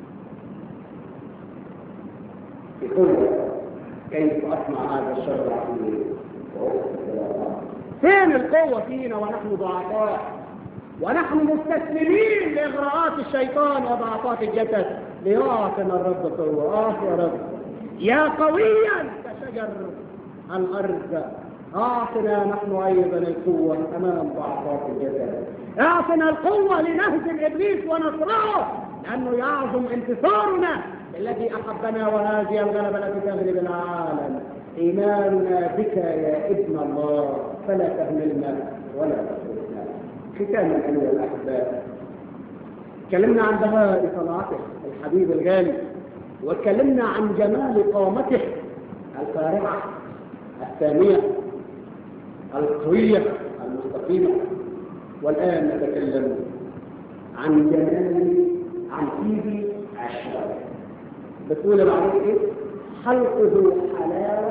Speaker 1: بقوة كيف أصنع هذا الشر العظيم فين القوة فينا ونحن ضعفاء ونحن مستسلمين لإغراءات الشيطان وضعفات الجسد ليعطنا الرب قوة آه يا رب يا قويا كشجر الأرض اعطنا نحن ايضا القوه امام ضعفات الجسد اعطنا القوه لنهزم ابليس ونصره لانه يعظم انتصارنا الذي احبنا وهذه الغلبه التي تغلب العالم ايماننا بك يا ابن الله فلا تهملنا ولا تتركنا ختاما ايها الاحباء تكلمنا عن بهاء صنعته الحبيب الغالي وتكلمنا عن جمال قامته الفارعه الثانيه القويه المستقيمه والان نتكلم عن جمال عن ايدي عشرة بتقول العربي ايه خلقه حلاوة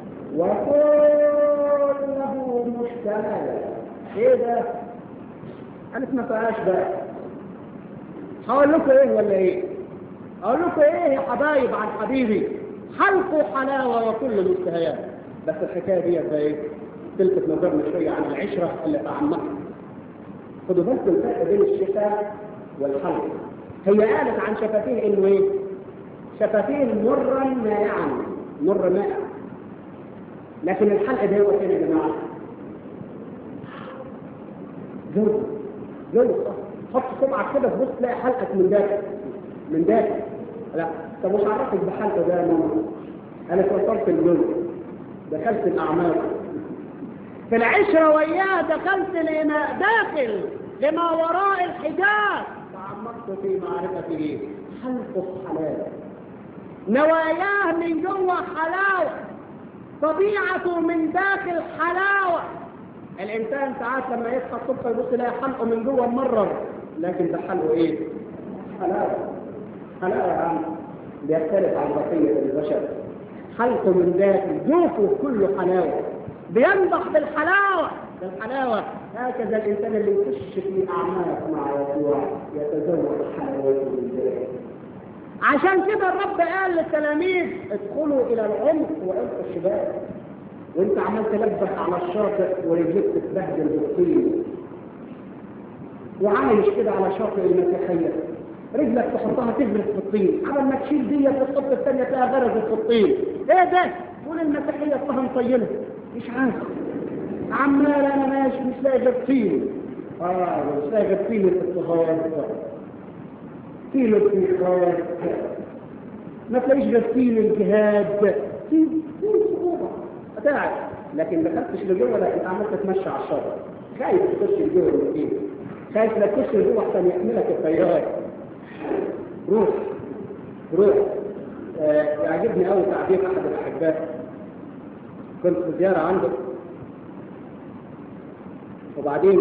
Speaker 1: وكله مشتمل ايه ده انا ما فيهاش بقى هقول لكم ايه ولا ايه اقول لكم ايه يا حبايب عن حبيبي خلقه حلاوة وكل مشتهيات بس الحكاية دي بقى ايه تلفت نظرنا شوية عن العشرة اللي أعمقها خدوا بالكم الفرق بين الشفاء والخلق هي قالت عن شفتيه انه ايه شفتيه مرا مائعا مر مائع لكن الحلق ده هو فين يا جماعه جوز جوز حط صبعك كده تبص تلاقي حلقك من داخل من داخل لا طب وش عرفك بحلقه ده يا ماما انا وصلت الجزء دخلت الاعماق في العشره وياه دخلت لما داخل لما وراء الحجاب تعمقت في معرفته خلقه حلال نواياه من جوه حلاوة طبيعته من داخل حلاوة الإنسان ساعات لما يصحى الصبح يبص يلاقي حلقه من جوه مرر لكن ده حلقه إيه؟ حلاوة حلاوة يا عم بيختلف عن بقية البشر حلقه من داخل جوفه كله حلاوة بينضح بالحلاوة بالحلاوة هكذا الإنسان اللي يخش في أعماق مع يسوع يتزوج حلاوته من داخل عشان كده الرب قال للتلاميذ ادخلوا الى العمق والقوا الشباب وانت عمال تلبس على الشاطئ ورجليك تتبهدل بالطين وعايش كده على شاطئ المسيحيه رجلك تحطها تغرق في الطين على ما تشيل دي تحط الثانيه تلاقيها غرقت في الطين ايه ده؟ قول المسيحيه اصلها مطينه مش عارف عمال انا ماشي مش لاقي غير طين اه مش لاقي غير طين الاضطهاد في الاتخاذ ما تلاقيش غير في الجهاد في في صعوبة هتعب لكن ما دخلتش لجوه لكن عملت تتمشى على الشر خايف تخش لجوه المسكين خايف لا تخش لجوه عشان يحملك التيار روح روح آه يعجبني قوي تعبير احد الاحباء كنت في زياره عنده وبعدين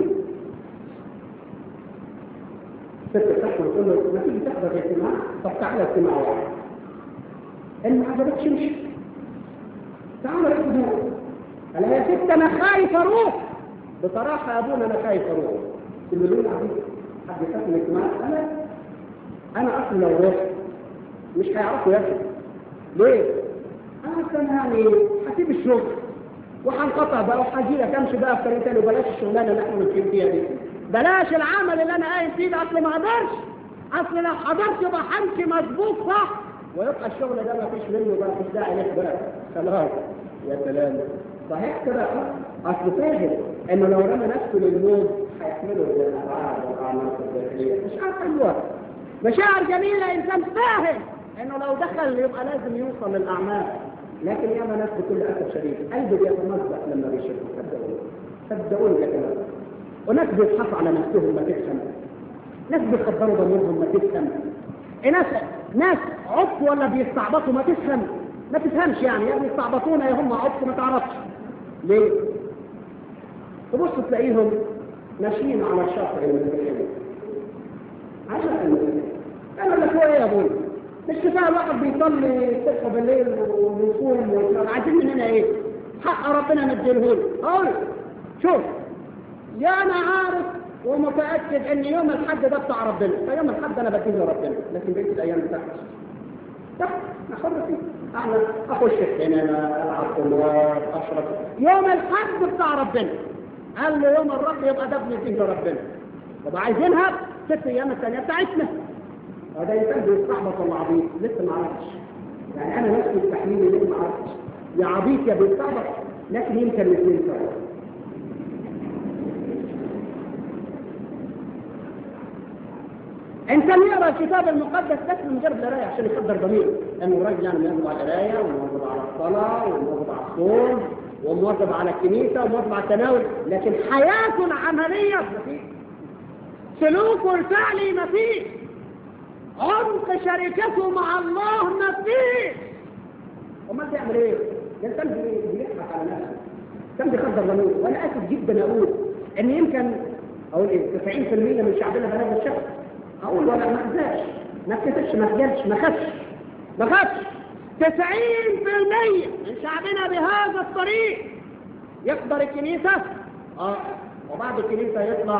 Speaker 1: ست تحضر وتقول له ما تيجي تحضر اجتماع طب تعالى اجتماع واحد ان ما عجبتش امشي تعالى الحضور قال يا ست انا خايف اروح بصراحه يا ابونا انا خايف اروح تقول له عبيد حد يخاف من الاجتماع انا انا اصلا لو رحت مش هيعرفوا ياكلوا ليه؟ انا اصلا يعني هسيب الشغل وهنقطع بقى وهجي لك امشي بقى في طريق تاني وبلاش الشغلانه اللي احنا ماشيين فيها دي بلاش العمل اللي انا قايم فيه ده اصل ما اقدرش اصل لو حضرت يبقى همشي مظبوط صح ويبقى الشغل ده ما فيش منه بقى مفيش داعي لك بقى خلاص يا سلام صحيح كده اصل فاهم انه لو رمى نفسه للموت هيحمله الى الافعال والاعمال الداخليه مش عارف ايوه مشاعر جميله انسان فاهم انه لو دخل يبقى لازم يوصل للاعمال لكن ياما ناس بكل اسف شديد قلبه بيتمزق لما بيشوفوا صدقوني صدقوني يا كلام وناس بيضحكوا على نفسهم ما تفهم ناس بيخبروا ضميرهم ما تفهم ناس ناس عط ولا بيستعبطوا ما تفهم ما تفهمش يعني يا بيستعبطونا يا هم عط ما تعرفش ليه؟ تبص تلاقيهم ماشيين على الشاطئ المسيحي عشان المسيحي انا لك هو ايه يا ابوي؟ مش كفايه الواحد بيصلي الصبح بالليل ويصوم ويصوم عايزين مننا ايه؟ حق ربنا نديله اقول شوف يا انا عارف ومتاكد ان يوم الحد ده بتاع ربنا فيوم الحد انا بديه لربنا لكن بقيه الايام بتاعتي صح انا حر فيه انا اخش السينما العب كلوات اشرب يوم الحد بتاع ربنا قال له يوم الرب يبقى ده بنديه لربنا طب عايزينها ست ايام الثانيه بتاعتنا وده انسان بيستحبط ولا عبيط لسه ما عرفتش يعني انا نفسي التحليل لسه ما عرفتش يا عبيط يا بيستحبط لكن يمكن الاثنين سوا انسان يقرا الكتاب المقدس بس من مجرد القرايه عشان يقدر ضميره لانه الراجل يعني مواظب على القرايه ومواظب على الصلاه ومواظب على الصوم ومواظب على الكنيسه ومواظب على التناول لكن حياته العمليه مفيش سلوكه الفعلي مفيش عمق شركته مع الله مفيش امال بيعمل ايه؟ ده الانسان بيضحك على نفسه كان بيقدر ضميره وانا اسف جدا اقول ان يمكن اقول ايه 90% من شعبنا بهذا الشكل اقول ولا ما خزاش ما كتبش ما خجلش ما خدش ما خدش 90% من شعبنا بهذا الطريق يقدر الكنيسة اه وبعد الكنيسة يطلع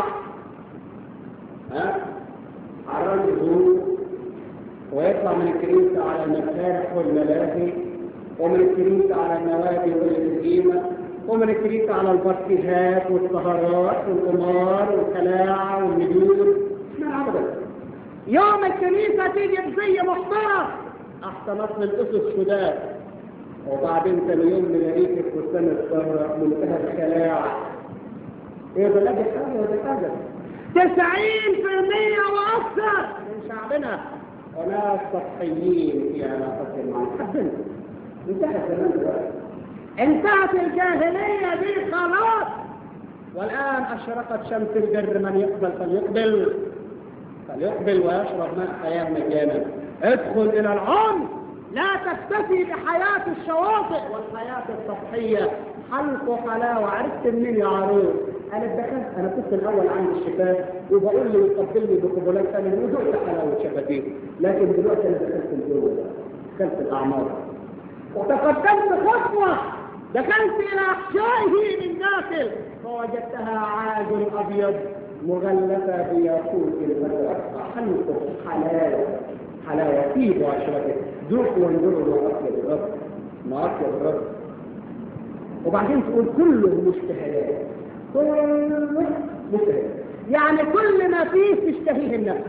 Speaker 1: ها على الرجل ويطلع من الكنيسة على المسارح والملاهي ومن الكنيسة على النوادي والقديمة ومن الكنيسة على البارتيهات والسهرات والقمار والخلاعة والنجوم ما أبدا يوم الكنيسة تيجي بزي محترم أحسن أصل الأسس شداد وبعدين ثاني يوم نلاقيك في فستان السهرة منتهى الخلاعة إيه ده لا دي حاجة وده حاجة تسعين في المية وأكثر من شعبنا وناس سطحيين في علاقتهم مع حبنا انتهى زمان دلوقتي انتهت الجاهلية دي خلاص والآن أشرقت شمس البر من يقبل فليقبل فليقبل ويشرب ماء حياة مجانا ادخل إلى العمق لا تكتفي بحياة الشواطئ والحياة السطحية حلق وحلاوة عرفت منين يا عروس أنا دخلت أنا كنت الأول عند الشفاء وبقول لي يقبلني بقبلات أنا وذقت حلاوة شفتيه لكن دلوقتي أنا دخلت الجو دخلت الأعمار وتقدمت خطوة دخلت إلى أحشائه من داخل فوجدتها عاج أبيض مغلفة بياقوت البدر حلقه حلاوة حلاوة طيب وعشرته ذوقوا وانظروا ما أطيب الرب ما أطيب الرب وبعدين تقول كله مشتهيات كله مشتهيات يعني كل ما فيه تشتهيه النفس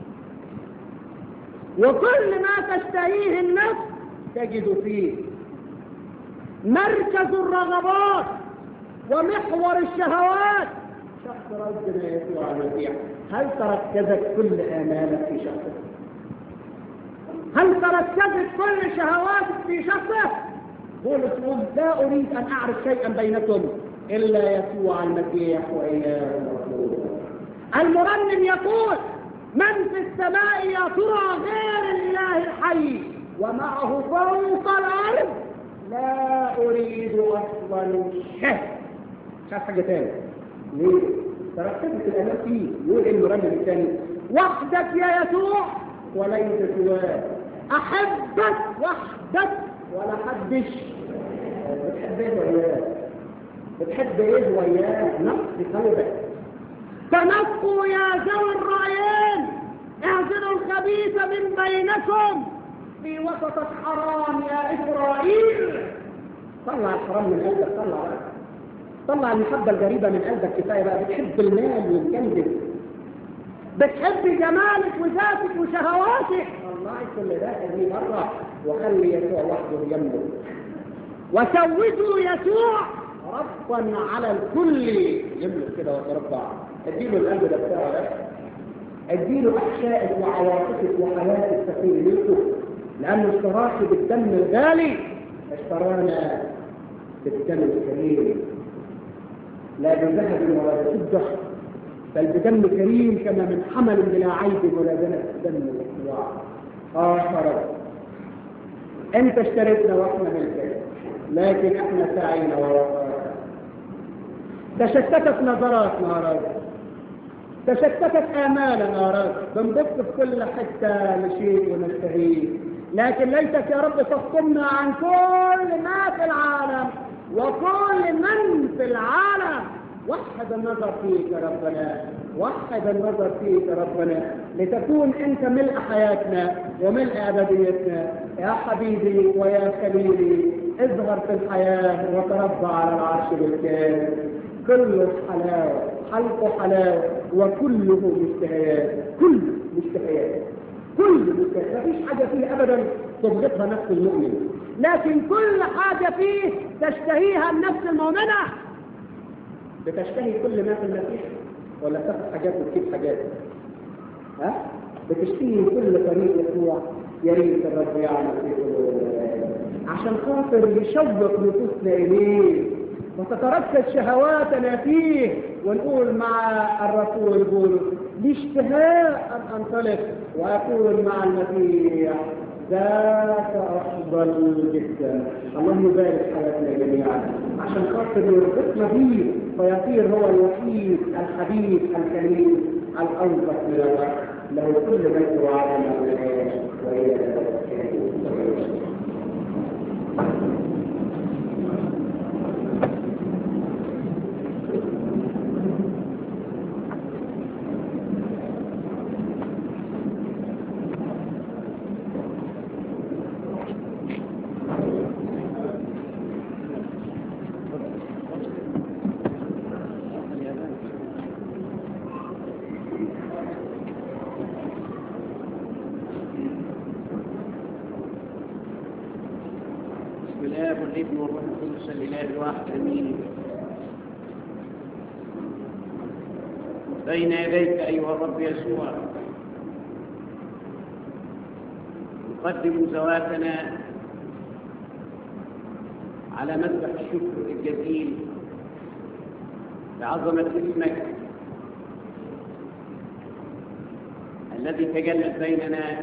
Speaker 1: وكل ما تشتهيه النفس تجد فيه مركز الرغبات ومحور الشهوات شخص ربنا يسوع المسيح هل تركزت كل آمالك في شخصه؟ هل تركزت كل شهواتك في شخصه؟ بولس يقول لا أريد أن أعرف شيئا بينكم إلا يسوع المسيح وإياه المطلوب المرنم يقول من في السماء يا ترى غير الله الحي ومعه فوق الأرض لا أريد أصلا شيء مش عارف حاجة تاني ليه؟ تركزت الأمام فيه يقول إيه المرنم الثاني وحدك يا يسوع وليس سواك أحبك وحدك ولا حدش بتحب ايه وياه بتحب ايه وياه نقص قلبك تنقوا يا ذوي الرأيين اعزلوا الخبيث من بينكم في وسط الحرام يا إسرائيل طلع الحرام من قلبك طلع بقى طلع المحبة الغريبة من قلبك كفاية بقى بتحب المال والجنب بتحب جمالك وذاتك وشهواتك والله كل ده خليه بره وخلي يسوع وحده يملك وسوتوا يسوع ربا على الكل يملك كده وتربع اديله القلب ده بتاعه ده اديله احشائك وعواطفك وحياتك تكون ملكه لانه اشتراك بالدم الغالي اشترانا بالدم الكريم لا بذهب ولا بفضه بل بدم كريم كما من حمل بلا عيب ولا دنس دم الاحتواء اه رب انت اشتريتنا واحنا ملكك لكن احنا سعينا وراءك تشتتت نظراتنا يا رب تشتتت امالنا يا رب بنبص في كل حته لشيء ونشتهيه لكن ليتك يا رب تفصلنا عن كل ما في العالم وكل من في العالم وحد النظر فيك يا ربنا وحد النظر فيك يا ربنا لتكون انت ملء حياتنا وملء ابديتنا يا حبيبي ويا خليلي اظهر في الحياه وتربى على العرش بالكامل كله حلاوه حلقه حلاوه وكله مشتهيات كله مشتهيات كل مشتهيات مفيش حاجه فيه ابدا تبغضها نفس المؤمن
Speaker 2: لكن كل حاجة فيه تشتهيها النفس المؤمنة
Speaker 1: بتشتهي كل ما في المسيح ولا تاخد حاجات وتجيب حاجات ها بتشتهي كل طريق يسوع يا ريت الرب يعمل في قلوبنا عشان خاطر يشوق نفوسنا اليه وتتركز شهواتنا فيه ونقول مع الرسول بولس لي اشتهاء ان انطلق واكون مع المسيح ذاك افضل جدا الله يبارك حياتنا جميعا عشان خاطر يربطنا بيه فيصير هو الوحيد الحبيب الكريم الانصف من الوقت له كل بيت وعظمه والى
Speaker 3: بسم الله والابن والروح القدس الاله الواحد امين بين يديك ايها الرب يسوع نقدم زواتنا على مذبح الشكر الجزيل بعظمه اسمك الذي تجلت بيننا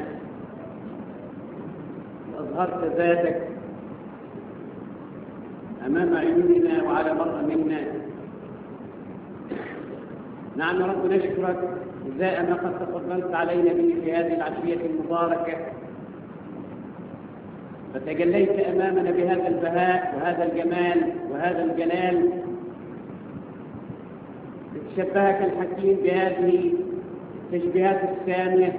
Speaker 3: واظهرت ذاتك أمام عيوننا وعلى مرأى منا نعم يا رب نشكرك جزاء ما قد تفضلت علينا به في هذه العشية المباركة فتجليت أمامنا بهذا البهاء وهذا الجمال وهذا الجلال شبهك الحكيم بهذه التشبيهات السامية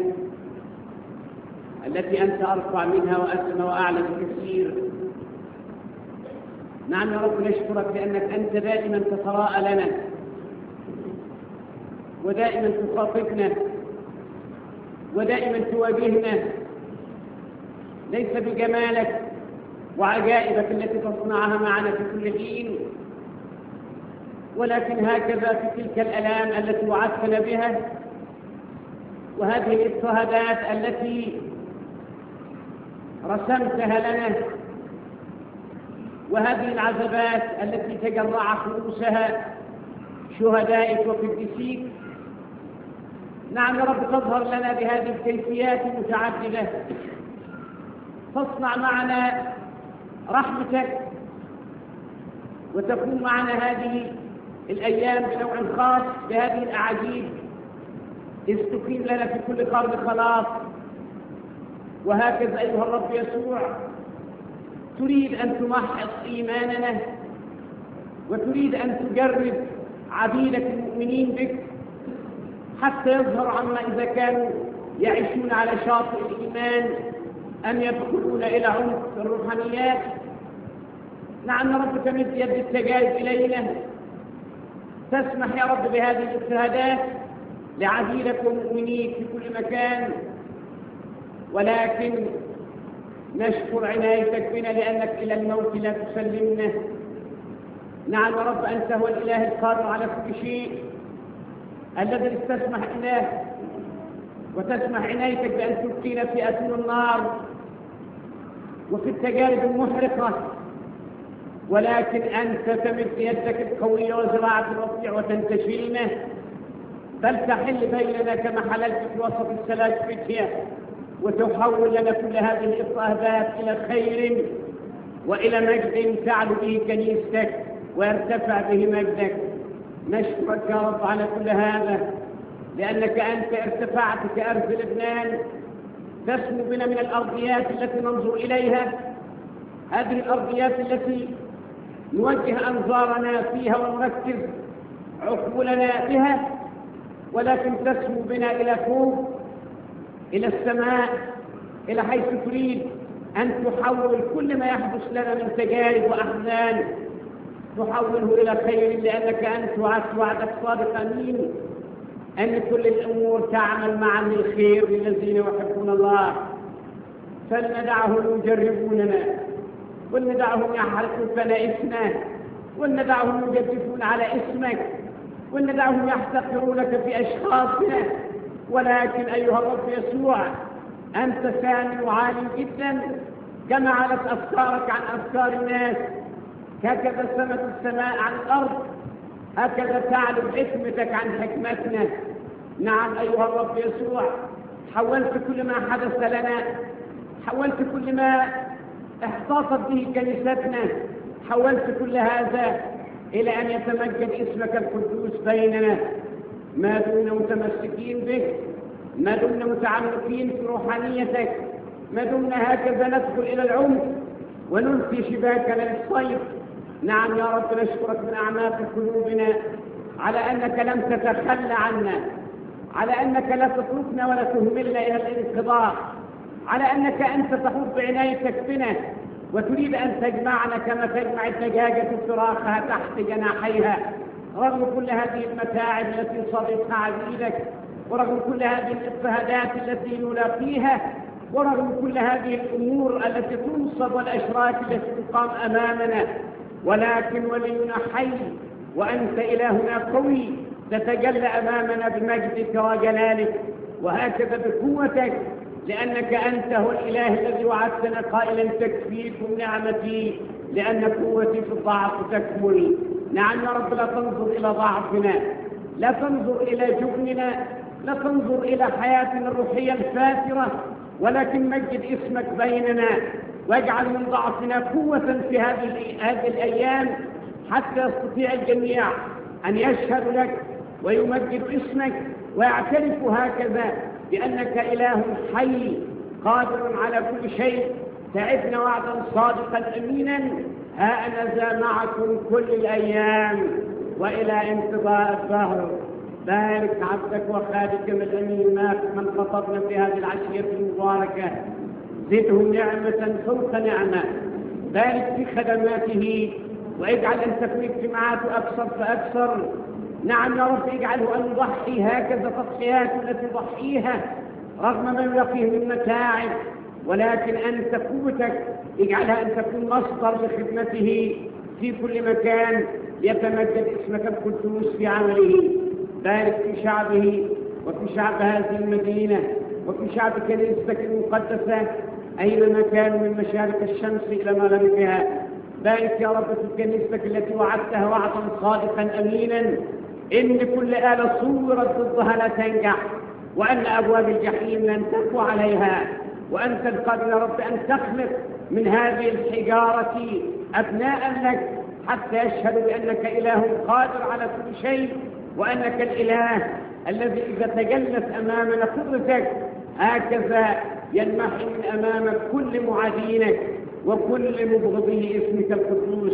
Speaker 3: التي أنت أرفع منها وأسمى وأعلى بكثير نعم يا رب نشكرك لأنك أنت دائما تتراءى لنا ودائما تخاطبنا ودائما تواجهنا ليس بجمالك وعجائبك التي تصنعها معنا في كل حين ولكن هكذا في تلك الألام التي وعدتنا بها وهذه الاضطهادات التي رسمتها لنا وهذه العذبات التي تجرع خلوصها شهدائك وقديسيك نعم يا رب تظهر لنا بهذه الكيفيات المتعددة تصنع معنا رحمتك وتكون معنا هذه الأيام بنوع خاص بهذه الأعاجيب إذ تقيم لنا في كل قرن خلاص وهكذا أيها الرب يسوع تريد أن تمحص إيماننا وتريد أن تجرب عبيدك المؤمنين بك حتى يظهر عنا إذا كانوا يعيشون على شاطئ الإيمان أم يدخلون إلى عمق الروحانيات نعم يا رب تمد يد التجارب إلينا تسمح يا رب بهذه الاجتهادات لعبيدك ومؤمنيك في كل مكان ولكن نشكر عنايتك بنا لأنك إلى الموت لا تسلمنا نعم يا رب أنت هو الإله القادر على كل شيء الذي تسمح إله وتسمح عنايتك بأن تبقينا في أتون النار وفي التجارب المحرقة ولكن أنت تمد يدك القوية وزراعة الرفيع وتنتشلنا بل تحل بيننا كما حللت في وسط الثلاث فتية وتحول لنا كل هذه الاضطهادات إلى خير وإلى مجد تعلو به كنيستك ويرتفع به مجدك نشكرك يا رب على كل هذا لأنك أنت ارتفعت كأرض لبنان تسمو بنا من الأرضيات التي ننظر إليها هذه الأرضيات التي نوجه أنظارنا فيها ونركز عقولنا بها ولكن تسمو بنا إلى فوق إلى السماء إلى حيث تريد أن تحول كل ما يحدث لنا من تجارب وأحزان تحوله إلى خير لأنك أنت وعدت وعدك صادق أمين أن كل الأمور تعمل معا للخير للذين يحبون الله فلندعهم يجربوننا ولندعهم يحرقون اسمه ولندعهم يجدفون على اسمك ولندعهم يحتقرونك في أشخاصنا ولكن أيها الرب يسوع أنت سامي وعالي جدا كما علت أفكارك عن أفكار الناس هكذا سمت السماء عن الأرض هكذا تعلم حكمتك عن حكمتنا نعم أيها الرب يسوع حولت كل ما حدث لنا حولت كل ما احتاطت به كنيستنا حولت كل هذا إلى أن يتمجد اسمك القدوس بيننا ما دمنا متمسكين بك ما دمنا متعمقين في روحانيتك ما دمنا هكذا ندخل إلى العمق ونلقي شباكنا للصيد نعم يا رب نشكرك من أعماق قلوبنا على أنك لم تتخلى عنا على أنك لا تتركنا ولا تهملنا إلى الانقضاء على أنك أنت تحوط بعنايتك بنا وتريد أن تجمعنا كما تجمع الدجاجة فراخها تحت جناحيها رغم كل هذه المتاعب التي صدقها عبيدك ورغم كل هذه الاضطهادات التي نلاقيها ورغم كل هذه الأمور التي تنصب والأشراك التي تقام أمامنا ولكن ولينا حي وأنت إلهنا قوي تتجلى أمامنا بمجدك وجلالك وهكذا بقوتك لأنك أنت هو الإله الذي وعدتنا قائلا تكفيكم نعمتي لأن قوتي في الضعف تكمل نعم يا رب لا تنظر إلى ضعفنا لا تنظر إلى جبننا لا تنظر إلى حياتنا الروحية الفاترة ولكن مجد اسمك بيننا واجعل من ضعفنا قوة في هذه هذه الأيام حتى يستطيع الجميع أن يشهدوا لك ويمجد اسمك ويعترفوا هكذا بأنك إله حي قادر على كل شيء تعبنا وعدا صادقا أمينا ها أنا ذا معكم كل الأيام وإلى انقضاء الدهر بارك عبدك وخالدك من الأمين من خطبنا في هذه العشية المباركة زدهم نعمة فوق نعمة بارك في خدماته واجعل أن تكون اجتماعاته أكثر فأكثر نعم يا رب اجعله أن يضحي هكذا تضحيات التي يضحيها رغم ما يلاقيه من متاعب ولكن أنت قوتك اجعلها أن تكون مصدر لخدمته في كل مكان يتمجد اسمك القدوس في عمله بارك في شعبه وفي شعب هذه المدينة وفي شعب كنيستك المقدسة أينما كانوا من مشارق الشمس إلى مغربها بارك يا رب في كنيستك التي وعدتها وعدا صادقا أمينا إن كل آلة صورت ضدها لا تنجح وأن أبواب الجحيم لن تقوى عليها وأنت القادر يا رب أن تخلق من هذه الحجارة أبناء لك حتى يشهدوا بأنك إله قادر على كل شيء وأنك الإله الذي إذا تجلت أمامنا قدرتك هكذا ينمحي من أمامك كل معادينك وكل مبغضي اسمك القدوس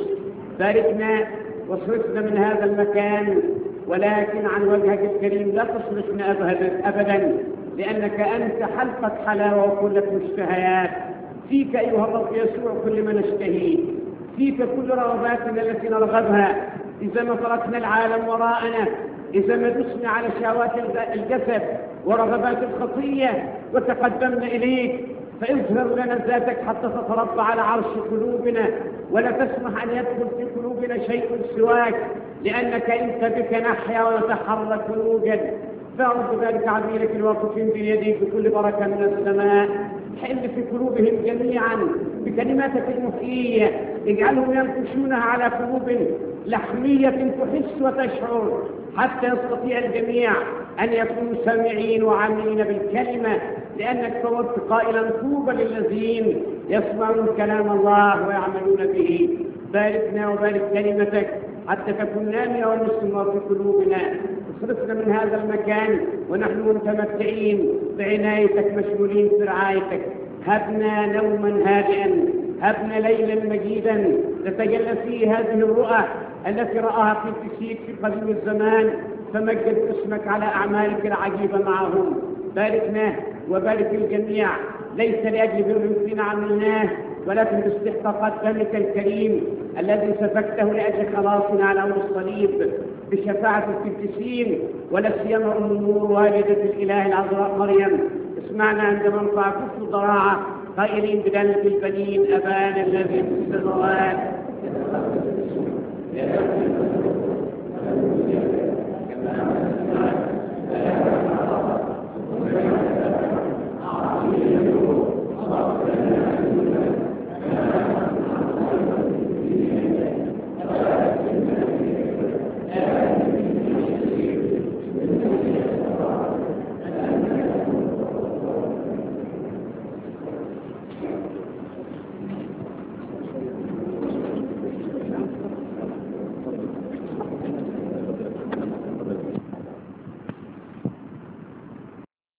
Speaker 3: باركنا واصرفنا من هذا المكان ولكن عن وجهك الكريم لا تصرفنا أبدا, أبدا لأنك أنت حلقة حلاوة وكل مشتهيات فيك أيها الرب يسوع كل ما نشتهيه فيك كل رغباتنا التي نرغبها إذا ما تركنا العالم وراءنا إذا ما دسنا على شهوات الجسد ورغبات الخطية وتقدمنا إليك فاظهر لنا ذاتك حتى تتربى على عرش قلوبنا ولا تسمح أن يدخل في قلوبنا شيء سواك لأنك أنت بك نحيا ونتحرك ونوجد فأرد ذلك عبيدك الواقفين بيديك بكل بركة من السماء حل في قلوبهم جميعا بكلماتك المحيية اجعلهم ينقشونها على قلوب لحمية تحس وتشعر حتى يستطيع الجميع أن يكونوا سامعين وعاملين بالكلمة لأنك صورت قائلا طوبى للذين يسمعون كلام الله ويعملون به باركنا وبارك كلمتك حتى تكون نامية ومسلمة في قلوبنا اصرفنا من هذا المكان ونحن متمتعين بعنايتك مشغولين برعايتك هبنا نوما هادئا هبنا ليلا مجيدا تتجلى فيه هذه الرؤى التي رآها في تسيك في قديم الزمان فمجد اسمك على أعمالك العجيبة معهم باركنا وبارك الجميع ليس لأجل بر فينا عملناه ولكن باستحقاقات دمك الكريم الذي سفكته لأجل خلاصنا على أول الصليب بشفاعة القديسين ولا سيما أم النور والدة الإله العذراء مريم اسمعنا عندما نرفع كفر ضراعة قائلين بقلب البنين أبانا الذي في السماوات